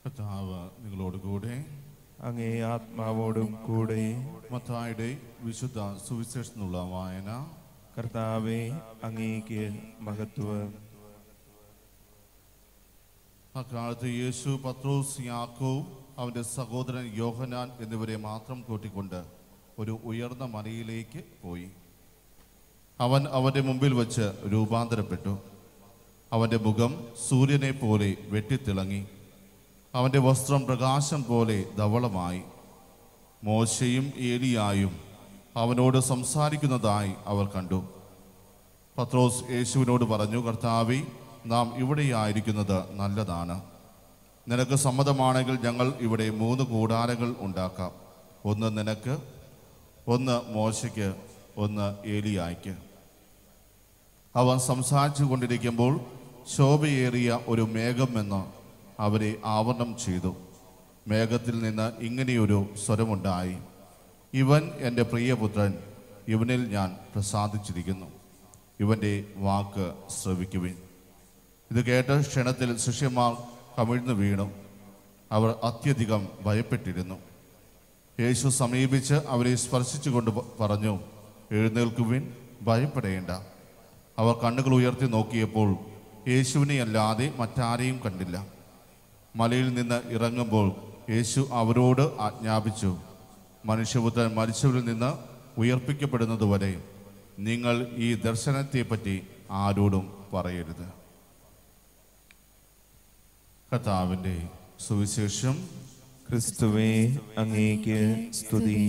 കർത്താവ് നിങ്ങളോട് കൂടെ അങ്ങേ ആത്മാവോടും കൂടെ മത്തായുടെ വിശുദ്ധ സുവിശേഷത്തിനുള്ള വായന കർത്താവെ അങ്ങേക്ക് മഹത്വം അക്കാലത്ത് യേശു പത്രോസ് യാക്കോവ് അവന്റെ സഹോദരൻ യോഹനാൻ എന്നിവരെ മാത്രം കൂട്ടിക്കൊണ്ട് ഒരു ഉയർന്ന മലയിലേക്ക് പോയി അവൻ അവന്റെ മുമ്പിൽ വച്ച് രൂപാന്തരപ്പെട്ടു അവന്റെ മുഖം സൂര്യനെ പോലെ വെട്ടിത്തിളങ്ങി അവന്റെ വസ്ത്രം പ്രകാശം പോലെ ധവളമായി മോശയും ഏലിയായും അവനോട് സംസാരിക്കുന്നതായി അവർ കണ്ടു പത്രോസ് യേശുവിനോട് പറഞ്ഞു കർത്താവി നാം ഇവിടെയായിരിക്കുന്നത് നല്ലതാണ് നിനക്ക് സമ്മതമാണെങ്കിൽ ഞങ്ങൾ ഇവിടെ മൂന്ന് കൂടാരങ്ങൾ ഉണ്ടാക്കാം ഒന്ന് നിനക്ക് ഒന്ന് മോശയ്ക്ക് ഒന്ന് ഏലിയായ്ക്ക് അവൻ സംസാരിച്ചു കൊണ്ടിരിക്കുമ്പോൾ ശോഭയേറിയ ഒരു മേഘം എന്ന് അവരെ ആവരണം ചെയ്തു മേഘത്തിൽ നിന്ന് ഇങ്ങനെയൊരു സ്വരമുണ്ടായി ഇവൻ എൻ്റെ പ്രിയപുത്രൻ ഇവനിൽ ഞാൻ പ്രസാദിച്ചിരിക്കുന്നു ഇവൻ്റെ വാക്ക് ശ്രവിക്കുവിൻ ഇത് കേട്ട ക്ഷണത്തിൽ ശിഷ്യന്മാർ കമിഴ്ന്നു വീണു അവർ അത്യധികം ഭയപ്പെട്ടിരുന്നു യേശു സമീപിച്ച് അവരെ സ്പർശിച്ചുകൊണ്ട് പ- പറഞ്ഞു എഴുന്നേൽക്കുവിൻ ഭയപ്പെടേണ്ട അവർ കണ്ണുകൾ ഉയർത്തി നോക്കിയപ്പോൾ യേശുവിനെ അല്ലാതെ മറ്റാരെയും കണ്ടില്ല മലയിൽ നിന്ന് ഇറങ്ങുമ്പോൾ യേശു അവരോട് ആജ്ഞാപിച്ചു മനുഷ്യപുത്രൻ മരിച്ചവരിൽ നിന്ന് ഉയർപ്പിക്കപ്പെടുന്നതുവരെ നിങ്ങൾ ഈ ദർശനത്തെപ്പറ്റി ആരോടും പറയരുത് കർത്താവിൻ്റെ സുവിശേഷം ക്രിസ്തുവേ അങ്ങേക്ക് സ്തുതി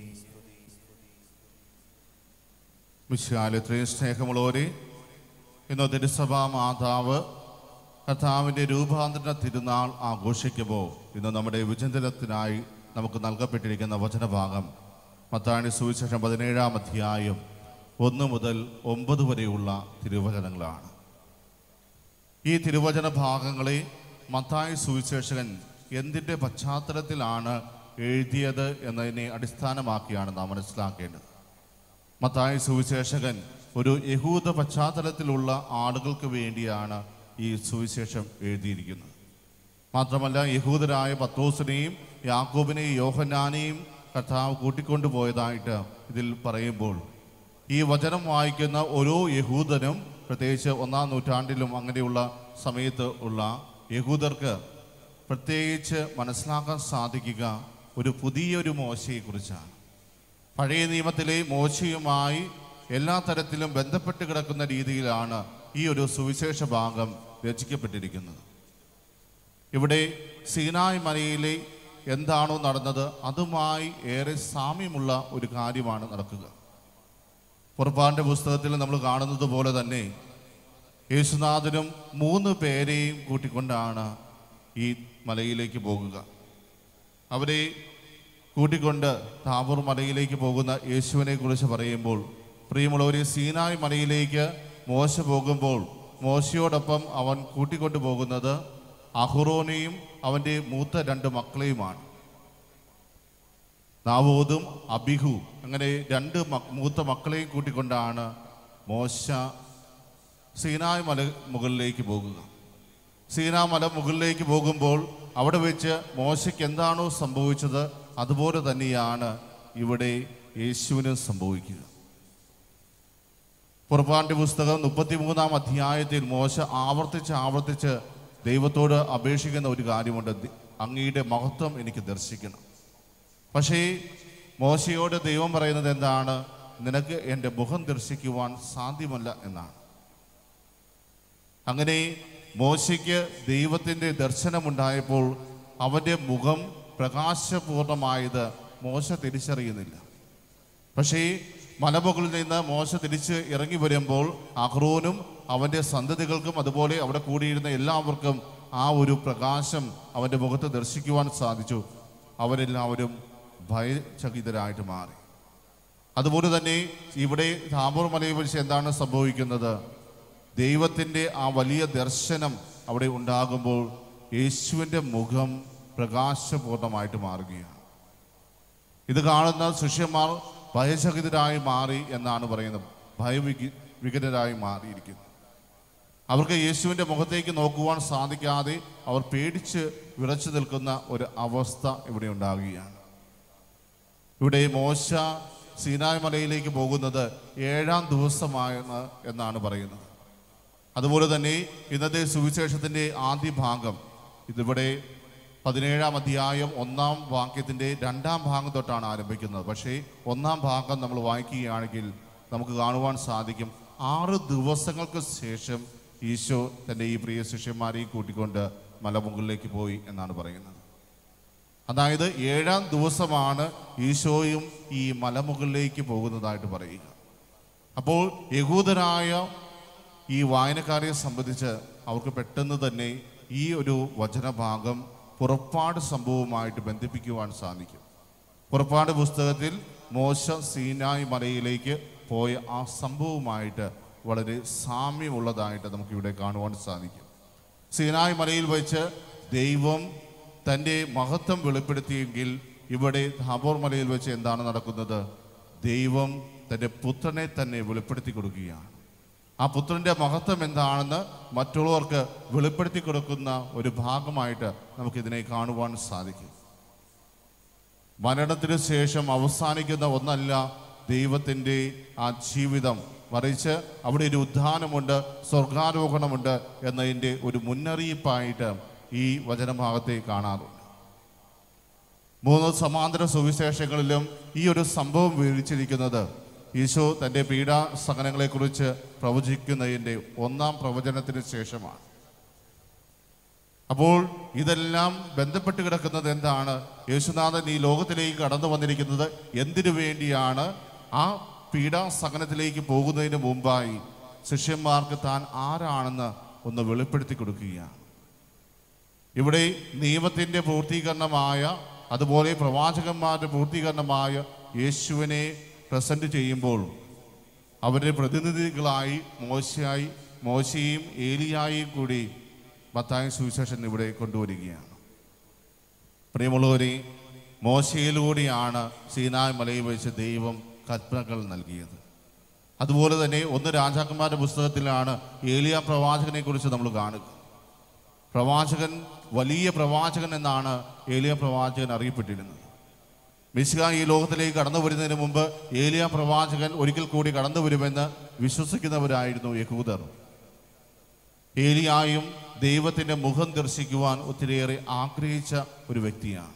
വിശാലത്രയും സ്നേഹമുള്ളവരെ ഇന്ന് തിരുസഭാ മാതാവ് കർത്താവിൻ്റെ രൂപാന്തര തിരുനാൾ ആഘോഷിക്കുമ്പോൾ ഇന്ന് നമ്മുടെ വിചിന്തനത്തിനായി നമുക്ക് നൽകപ്പെട്ടിരിക്കുന്ന വചനഭാഗം മത്താണി സുവിശേഷം പതിനേഴാം അധ്യായം ഒന്ന് മുതൽ ഒമ്പത് വരെയുള്ള തിരുവചനങ്ങളാണ് ഈ തിരുവചന ഭാഗങ്ങളെ മത്തായി സുവിശേഷകൻ എന്തിൻ്റെ പശ്ചാത്തലത്തിലാണ് എഴുതിയത് എന്നതിനെ അടിസ്ഥാനമാക്കിയാണ് നാം മനസ്സിലാക്കേണ്ടത് മത്തായി സുവിശേഷകൻ ഒരു യഹൂദ പശ്ചാത്തലത്തിലുള്ള ആളുകൾക്ക് വേണ്ടിയാണ് ഈ സുവിശേഷം എഴുതിയിരിക്കുന്നത് മാത്രമല്ല യഹൂദരായ പത്രോസിനെയും യാക്കോബിനെയും യോഹന്നാനെയും കർത്താവ് കൂട്ടിക്കൊണ്ടുപോയതായിട്ട് ഇതിൽ പറയുമ്പോൾ ഈ വചനം വായിക്കുന്ന ഓരോ യഹൂദനും പ്രത്യേകിച്ച് ഒന്നാം നൂറ്റാണ്ടിലും അങ്ങനെയുള്ള സമയത്ത് ഉള്ള യഹൂദർക്ക് പ്രത്യേകിച്ച് മനസ്സിലാക്കാൻ സാധിക്കുക ഒരു പുതിയൊരു മോശയെക്കുറിച്ചാണ് പഴയ നിയമത്തിലെ മോശയുമായി എല്ലാ തരത്തിലും ബന്ധപ്പെട്ട് കിടക്കുന്ന രീതിയിലാണ് ഈ ഒരു സുവിശേഷ ഭാഗം രചിക്കപ്പെട്ടിരിക്കുന്നത് ഇവിടെ സീനായ് മലയിലെ എന്താണോ നടന്നത് അതുമായി ഏറെ സാമ്യമുള്ള ഒരു കാര്യമാണ് നടക്കുക പുറപ്പാടിൻ്റെ പുസ്തകത്തിൽ നമ്മൾ കാണുന്നത് പോലെ തന്നെ യേശുനാഥനും മൂന്ന് പേരെയും കൂട്ടിക്കൊണ്ടാണ് ഈ മലയിലേക്ക് പോകുക അവരെ കൂട്ടിക്കൊണ്ട് താബൂർ മലയിലേക്ക് പോകുന്ന യേശുവിനെ കുറിച്ച് പറയുമ്പോൾ പ്രിയമുള്ളവരെ സീനായ് മലയിലേക്ക് മോശ പോകുമ്പോൾ മോശയോടൊപ്പം അവൻ കൂട്ടിക്കൊണ്ടു പോകുന്നത് അഹുറോനെയും അവൻ്റെ മൂത്ത രണ്ട് മക്കളെയുമാണ് നാവോദും അബിഹു അങ്ങനെ രണ്ട് മ- മൂത്ത മക്കളെയും കൂട്ടിക്കൊണ്ടാണ് മോശ സീനായ് മല മുകളിലേക്ക് പോകുക സീനാ മല മുകളിലേക്ക് പോകുമ്പോൾ അവിടെ വെച്ച് മോശയ്ക്ക് എന്താണോ സംഭവിച്ചത് അതുപോലെ തന്നെയാണ് ഇവിടെ യേശുവിന് സംഭവിക്കുക പുറപ്പാടിൻ്റെ പുസ്തകം മുപ്പത്തിമൂന്നാം അധ്യായത്തിൽ മോശ ആവർത്തിച്ച് ആവർത്തിച്ച് ദൈവത്തോട് അപേക്ഷിക്കുന്ന ഒരു കാര്യമുണ്ട് ദി- അങ്ങയുടെ മഹത്വം എനിക്ക് ദർശിക്കണം പക്ഷേ മോശയോട് ദൈവം പറയുന്നത് എന്താണ് നിനക്ക് എൻ്റെ മുഖം ദർശിക്കുവാൻ സാധ്യമല്ല എന്നാണ് അങ്ങനെ മോശയ്ക്ക് ദൈവത്തിൻ്റെ ദർശനമുണ്ടായപ്പോൾ അവൻ്റെ മുഖം പ്രകാശപൂർണമായത് മോശ തിരിച്ചറിയുന്നില്ല പക്ഷേ മലമുകളിൽ നിന്ന് മോശ തിരിച്ച് ഇറങ്ങി വരുമ്പോൾ അഹ്റോനും അവൻ്റെ സന്തതികൾക്കും അതുപോലെ അവിടെ കൂടിയിരുന്ന എല്ലാവർക്കും ആ ഒരു പ്രകാശം അവൻ്റെ മുഖത്ത് ദർശിക്കുവാൻ സാധിച്ചു അവരെല്ലാവരും ഭയചകിതരായിട്ട് മാറി അതുപോലെ തന്നെ ഇവിടെ താമൂർ മലയെ കുറിച്ച് എന്താണ് സംഭവിക്കുന്നത് ദൈവത്തിൻ്റെ ആ വലിയ ദർശനം അവിടെ ഉണ്ടാകുമ്പോൾ യേശുവിൻ്റെ മുഖം പ്രകാശപൂർണമായിട്ട് മാറുകയാണ് ഇത് കാണുന്ന ശിഷ്യന്മാർ ഭയചകിതരായി മാറി എന്നാണ് പറയുന്നത് ഭയവികി വികലരായി മാറിയിരിക്കുന്നു അവർക്ക് യേശുവിൻ്റെ മുഖത്തേക്ക് നോക്കുവാൻ സാധിക്കാതെ അവർ പേടിച്ച് വിറച്ചു നിൽക്കുന്ന ഒരു അവസ്ഥ ഇവിടെ ഉണ്ടാകുകയാണ് ഇവിടെ മോശ സീനായ് മലയിലേക്ക് പോകുന്നത് ഏഴാം ദിവസമാണ് എന്നാണ് പറയുന്നത് അതുപോലെ തന്നെ ഇന്നത്തെ സുവിശേഷത്തിൻ്റെ ആദ്യ ഭാഗം ഇതിവിടെ പതിനേഴാം അധ്യായം ഒന്നാം വാക്യത്തിൻ്റെ രണ്ടാം ഭാഗം തൊട്ടാണ് ആരംഭിക്കുന്നത് പക്ഷേ ഒന്നാം ഭാഗം നമ്മൾ വായിക്കുകയാണെങ്കിൽ നമുക്ക് കാണുവാൻ സാധിക്കും ആറ് ദിവസങ്ങൾക്ക് ശേഷം ഈശോ തൻ്റെ ഈ പ്രിയ ശിഷ്യന്മാരെയും കൂട്ടിക്കൊണ്ട് മലമുകളിലേക്ക് പോയി എന്നാണ് പറയുന്നത് അതായത് ഏഴാം ദിവസമാണ് ഈശോയും ഈ മലമുകളിലേക്ക് പോകുന്നതായിട്ട് പറയുക അപ്പോൾ യഹൂദരായ ഈ വായനക്കാരെ സംബന്ധിച്ച് അവർക്ക് പെട്ടെന്ന് തന്നെ ഈ ഒരു വചനഭാഗം പുറപ്പാട് സംഭവവുമായിട്ട് ബന്ധിപ്പിക്കുവാൻ സാധിക്കും പുറപ്പാട് പുസ്തകത്തിൽ മോശ സീനായ് മലയിലേക്ക് പോയ ആ സംഭവവുമായിട്ട് വളരെ സാമ്യമുള്ളതായിട്ട് നമുക്കിവിടെ കാണുവാൻ സാധിക്കും സീനായ് മലയിൽ വെച്ച് ദൈവം തൻ്റെ മഹത്വം വെളിപ്പെടുത്തിയെങ്കിൽ ഇവിടെ ഹാബോർ മലയിൽ വെച്ച് എന്താണ് നടക്കുന്നത് ദൈവം തൻ്റെ പുത്രനെ തന്നെ വെളിപ്പെടുത്തി കൊടുക്കുകയാണ് ആ പുത്രന്റെ മഹത്വം എന്താണെന്ന് മറ്റുള്ളവർക്ക് വെളിപ്പെടുത്തി കൊടുക്കുന്ന ഒരു ഭാഗമായിട്ട് നമുക്കിതിനെ കാണുവാൻ സാധിക്കും മരണത്തിന് ശേഷം അവസാനിക്കുന്ന ഒന്നല്ല ദൈവത്തിൻ്റെ ആ ജീവിതം മറിച്ച് അവിടെ ഒരു ഉദ്ധാനമുണ്ട് സ്വർഗാരോഹണമുണ്ട് എന്നതിൻ്റെ ഒരു മുന്നറിയിപ്പായിട്ട് ഈ വചനഭാഗത്തെ കാണാറുണ്ട് മൂന്ന് സമാന്തര സുവിശേഷങ്ങളിലും ഈ ഒരു സംഭവം വിവരിച്ചിരിക്കുന്നത് ഈശോ തൻ്റെ പീഡാ സഹനങ്ങളെക്കുറിച്ച് പ്രവചിക്കുന്നതിൻ്റെ ഒന്നാം പ്രവചനത്തിന് ശേഷമാണ് അപ്പോൾ ഇതെല്ലാം ബന്ധപ്പെട്ട് കിടക്കുന്നത് എന്താണ് യേശുനാഥൻ ഈ ലോകത്തിലേക്ക് കടന്നു വന്നിരിക്കുന്നത് എന്തിനു വേണ്ടിയാണ് ആ പീഡാ സഹനത്തിലേക്ക് പോകുന്നതിന് മുമ്പായി ശിഷ്യന്മാർക്ക് താൻ ആരാണെന്ന് ഒന്ന് വെളിപ്പെടുത്തി കൊടുക്കുകയാണ് ഇവിടെ നിയമത്തിൻ്റെ പൂർത്തീകരണമായ അതുപോലെ പ്രവാചകന്മാരുടെ പൂർത്തീകരണമായ യേശുവിനെ പ്രസന്റ് ചെയ്യുമ്പോൾ അവരുടെ പ്രതിനിധികളായി മോശയായി മോശയും ഏലിയായും കൂടി മത്തായ സുവിശേഷൻ ഇവിടെ കൊണ്ടുവരികയാണ് പ്രിയമുള്ളവരെ മോശയിലൂടെയാണ് സീനായ് മലയിൽ വെച്ച് ദൈവം കൽപ്പനകൾ നൽകിയത് അതുപോലെ തന്നെ ഒന്ന് രാജാക്കന്മാരുടെ പുസ്തകത്തിലാണ് ഏലിയ പ്രവാചകനെ കുറിച്ച് നമ്മൾ കാണുക പ്രവാചകൻ വലിയ പ്രവാചകൻ എന്നാണ് ഏലിയ പ്രവാചകൻ അറിയപ്പെട്ടിരുന്നത് മിശിക ഈ ലോകത്തിലേക്ക് കടന്നു വരുന്നതിന് മുമ്പ് ഏലിയ പ്രവാചകൻ ഒരിക്കൽ കൂടി കടന്നു വരുമെന്ന് വിശ്വസിക്കുന്നവരായിരുന്നു യഹൂദർ ഏലിയായും ദൈവത്തിന്റെ മുഖം ദർശിക്കുവാൻ ഒത്തിരിയേറെ ആഗ്രഹിച്ച ഒരു വ്യക്തിയാണ്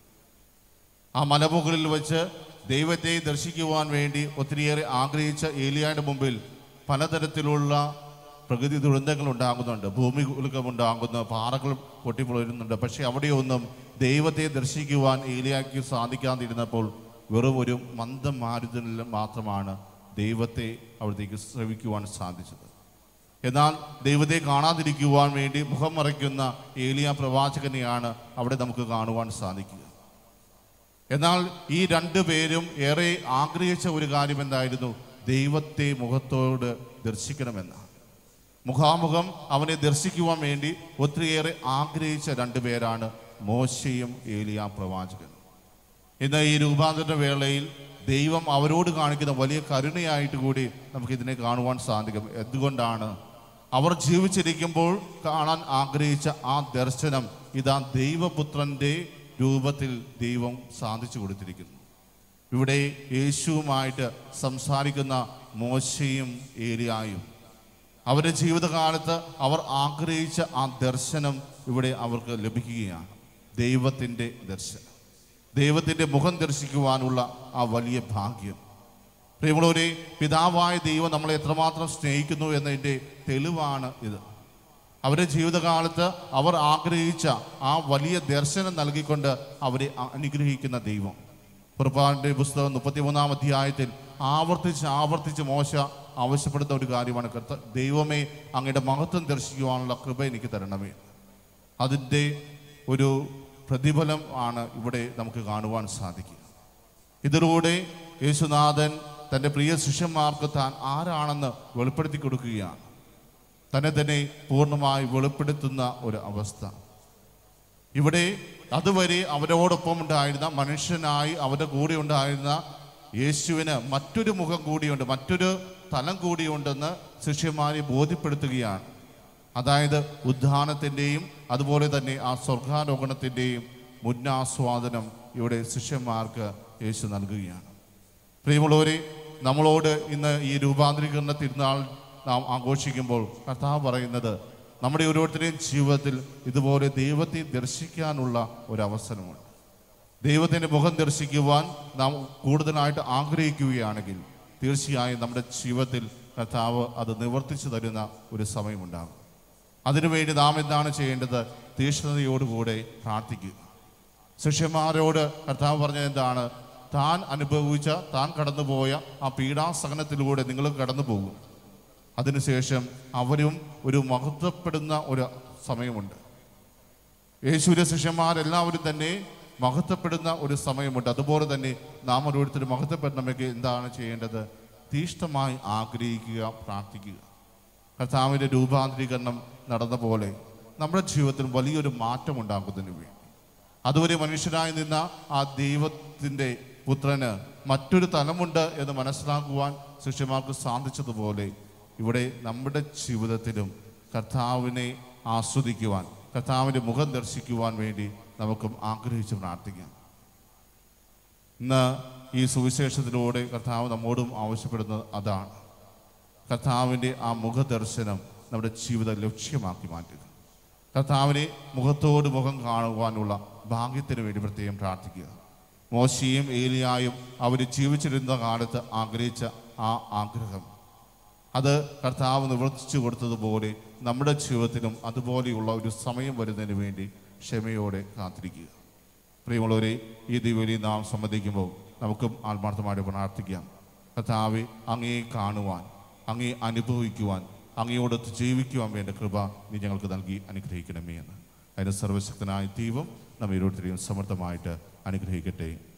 ആ മലമുകളിൽ വെച്ച് ദൈവത്തെ ദർശിക്കുവാൻ വേണ്ടി ഒത്തിരിയേറെ ആഗ്രഹിച്ച ഏലിയായുടെ മുമ്പിൽ പലതരത്തിലുള്ള പ്രകൃതി ദുരന്തങ്ങൾ ഉണ്ടാകുന്നുണ്ട് ഭൂമി കുലുക്കമുണ്ടാകുന്നു പാറകൾ പൊട്ടിപ്പൊളിരുന്നുണ്ട് പക്ഷെ അവിടെയൊന്നും ദൈവത്തെ ദർശിക്കുവാൻ ഏലിയാക്ക് സാധിക്കാതിരുന്നപ്പോൾ വെറും ഒരു മന്ദം മാരുതനിൽ മാത്രമാണ് ദൈവത്തെ അവിടത്തേക്ക് ശ്രവിക്കുവാൻ സാധിച്ചത് എന്നാൽ ദൈവത്തെ കാണാതിരിക്കുവാൻ വേണ്ടി മുഖം മറയ്ക്കുന്ന ഏലിയ പ്രവാചകനെയാണ് അവിടെ നമുക്ക് കാണുവാൻ സാധിക്കുക എന്നാൽ ഈ രണ്ടു പേരും ഏറെ ആഗ്രഹിച്ച ഒരു കാര്യം എന്തായിരുന്നു ദൈവത്തെ മുഖത്തോട് ദർശിക്കണമെന്നാണ് മുഖാമുഖം അവനെ ദർശിക്കുവാൻ വേണ്ടി ഒത്തിരിയേറെ ആഗ്രഹിച്ച രണ്ടു പേരാണ് മോശയും ഏലിയ പ്രവാചകൻ ഇന്ന് ഈ രൂപാന്തര വേളയിൽ ദൈവം അവരോട് കാണിക്കുന്ന വലിയ കരുണയായിട്ട് കൂടി നമുക്കിതിനെ കാണുവാൻ സാധിക്കും എന്തുകൊണ്ടാണ് അവർ ജീവിച്ചിരിക്കുമ്പോൾ കാണാൻ ആഗ്രഹിച്ച ആ ദർശനം ഇതാ ദൈവപുത്രന്റെ രൂപത്തിൽ ദൈവം സാധിച്ചു കൊടുത്തിരിക്കുന്നു ഇവിടെ യേശുവുമായിട്ട് സംസാരിക്കുന്ന മോശയും ഏലിയായും അവരുടെ ജീവിതകാലത്ത് അവർ ആഗ്രഹിച്ച ആ ദർശനം ഇവിടെ അവർക്ക് ലഭിക്കുകയാണ് ദൈവത്തിൻ്റെ ദർശനം ദൈവത്തിൻ്റെ മുഖം ദർശിക്കുവാനുള്ള ആ വലിയ ഭാഗ്യം പ്രിയമുള്ളവരെ പിതാവായ ദൈവം നമ്മളെ എത്രമാത്രം സ്നേഹിക്കുന്നു എന്നതിൻ്റെ തെളിവാണ് ഇത് അവരുടെ ജീവിതകാലത്ത് അവർ ആഗ്രഹിച്ച ആ വലിയ ദർശനം നൽകിക്കൊണ്ട് അവരെ അനുഗ്രഹിക്കുന്ന ദൈവം പുറപ്പാടിൻ്റെ പുസ്തകം മുപ്പത്തിമൂന്നാം അധ്യായത്തിൽ ആവർത്തിച്ച് ആവർത്തിച്ച് മോശ ആവശ്യപ്പെടുന്ന ഒരു കാര്യമാണ് കർത്ത ദൈവമേ അങ്ങയുടെ മഹത്വം ദർശിക്കുവാനുള്ള കൃപ എനിക്ക് തരണമേ അതിൻ്റെ ഒരു പ്രതിഫലം ആണ് ഇവിടെ നമുക്ക് കാണുവാൻ സാധിക്കുക ഇതിലൂടെ യേശുനാഥൻ തൻ്റെ പ്രിയ ശിഷ്യന്മാർക്ക് താൻ ആരാണെന്ന് വെളിപ്പെടുത്തി കൊടുക്കുകയാണ് തന്നെ തന്നെ പൂർണ്ണമായി വെളിപ്പെടുത്തുന്ന ഒരു അവസ്ഥ ഇവിടെ അതുവരെ അവരോടൊപ്പം ഉണ്ടായിരുന്ന മനുഷ്യനായി അവരുടെ കൂടെ ഉണ്ടായിരുന്ന യേശുവിന് മറ്റൊരു മുഖം കൂടിയുണ്ട് മറ്റൊരു തലം കൂടിയുണ്ടെന്ന് ശിഷ്യന്മാരെ ബോധ്യപ്പെടുത്തുകയാണ് അതായത് ഉദ്ധാനത്തിൻ്റെയും അതുപോലെ തന്നെ ആ സ്വർഗാരോഹണത്തിൻ്റെയും മുന്നാസ്വാദനം ഇവിടെ ശിഷ്യന്മാർക്ക് യേശു നൽകുകയാണ് പ്രിയമുള്ളവരെ നമ്മളോട് ഇന്ന് ഈ രൂപാന്തരീകരണ തിരുനാൾ നാം ആഘോഷിക്കുമ്പോൾ കർത്താവ് പറയുന്നത് നമ്മുടെ ഓരോരുത്തരുടെയും ജീവിതത്തിൽ ഇതുപോലെ ദൈവത്തെ ദർശിക്കാനുള്ള ഒരു അവസരമുണ്ട് ദൈവത്തിൻ്റെ മുഖം ദർശിക്കുവാൻ നാം കൂടുതലായിട്ട് ആഗ്രഹിക്കുകയാണെങ്കിൽ തീർച്ചയായും നമ്മുടെ ജീവിതത്തിൽ കർത്താവ് അത് നിവർത്തിച്ചു തരുന്ന ഒരു സമയമുണ്ടാകും അതിനുവേണ്ടി നാം എന്താണ് ചെയ്യേണ്ടത് തീക്ഷ്ണതയോടുകൂടെ പ്രാർത്ഥിക്കുക ശിഷ്യന്മാരോട് കർത്താവ് പറഞ്ഞത് എന്താണ് താൻ അനുഭവിച്ച താൻ കടന്നുപോയ ആ പീഡാസഹനത്തിലൂടെ നിങ്ങൾ കടന്നു പോകും അതിനുശേഷം അവരും ഒരു മഹത്വപ്പെടുന്ന ഒരു സമയമുണ്ട് യേശുവിൻ്റെ ശിഷ്യന്മാരെല്ലാവരും തന്നെ മഹത്വപ്പെടുന്ന ഒരു സമയമുണ്ട് അതുപോലെ തന്നെ നാം ഓരോരുത്തരും മഹത്വപ്പെടണമെങ്കിൽ എന്താണ് ചെയ്യേണ്ടത് തീഷ്ണമായി ആഗ്രഹിക്കുക പ്രാർത്ഥിക്കുക കർത്താവിൻ്റെ രൂപാന്തരീകരണം നടന്ന പോലെ നമ്മുടെ ജീവിതത്തിൽ വലിയൊരു മാറ്റം ഉണ്ടാക്കുന്നതിന് വേണ്ടി അതുവരെ മനുഷ്യനായി നിന്ന ആ ദൈവത്തിൻ്റെ പുത്രന് മറ്റൊരു തലമുണ്ട് എന്ന് മനസ്സിലാക്കുവാൻ ശിഷ്യന്മാർക്ക് സാധിച്ചതുപോലെ ഇവിടെ നമ്മുടെ ജീവിതത്തിലും കർത്താവിനെ ആസ്വദിക്കുവാൻ കർത്താവിൻ്റെ മുഖം ദർശിക്കുവാൻ വേണ്ടി നമുക്കും ആഗ്രഹിച്ച് പ്രാർത്ഥിക്കാം ഇന്ന് ഈ സുവിശേഷത്തിലൂടെ കർത്താവ് നമ്മോടും ആവശ്യപ്പെടുന്നത് അതാണ് കർത്താവിൻ്റെ ആ മുഖദർശനം നമ്മുടെ ജീവിതം ലക്ഷ്യമാക്കി മാറ്റുക കർത്താവിനെ മുഖത്തോട് മുഖം കാണുവാനുള്ള ഭാഗ്യത്തിന് വേണ്ടി പ്രത്യേകം പ്രാർത്ഥിക്കുക മോശയും ഏലിയായും അവർ ജീവിച്ചിരുന്ന കാലത്ത് ആഗ്രഹിച്ച ആ ആഗ്രഹം അത് കർത്താവ് നിവർത്തിച്ചു കൊടുത്തതുപോലെ നമ്മുടെ ജീവിതത്തിലും അതുപോലെയുള്ള ഒരു സമയം വരുന്നതിന് വേണ്ടി ക്ഷമയോടെ കാത്തിരിക്കുക പ്രിയമുള്ളവരെ ഈ ദിവലി നാം സംബന്ധിക്കുമ്പോൾ നമുക്കും ആത്മാർത്ഥമായിട്ട് പ്രാർത്ഥിക്കാം കർത്താവെ അങ്ങയെ കാണുവാൻ അങ്ങയെ അനുഭവിക്കുവാൻ അങ്ങയോടൊത്ത് ജീവിക്കുവാൻ വേണ്ട കൃപ നീ ഞങ്ങൾക്ക് നൽകി അനുഗ്രഹിക്കണമേ എന്ന് അതിന് സർവശക്തനായ ദൈവം നമ്മെ ഓരോരുത്തരെയും സമർത്ഥമായിട്ട് അനുഗ്രഹിക്കട്ടെ